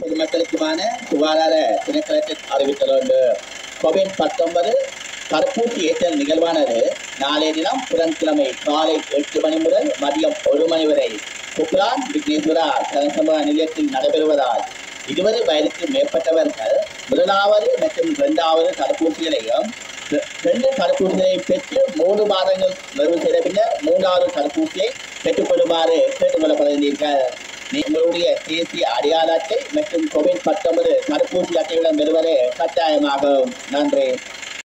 பொதுமக்களுக்குமான சுகாதார திணைக்களத்தில் அறிவித்துள்ளது கோவிட் பத்தொன்பது தடுப்பூசி ஏற்றல் நிகழ்வானது நாளைய தினம் புதன்கிழமை காலை எட்டு மணி முதல் மதியம் ஒரு மணி வரை குப்ரான் விக்னேஸ்வரா சனசபா நிலையத்தில் நடைபெறுவதால் இருபது வயதுக்கு மேற்பட்டவர்கள் முதலாவது மற்றும் இரண்டாவது தடுப்பூசிகளையும் ரெ- ரெண்டு தடுப்பூசிகளை பெற்று மூன்று மாதங்கள் நிறைவு செய்த பின்னர் மூன்றாவது தடுப்பூசியை பெற்றுக்கொள்ளுமாறு கேட்டுக்கொள்ளப்படுகிறீர்கள் உங்களுடைய தேசிய அடையாள அட்டை மற்றும் கோவிட் பத்தொன்பது தடுப்பூசி அட்டையுடன் பெறுவது கட்டாயமாகும் நன்றி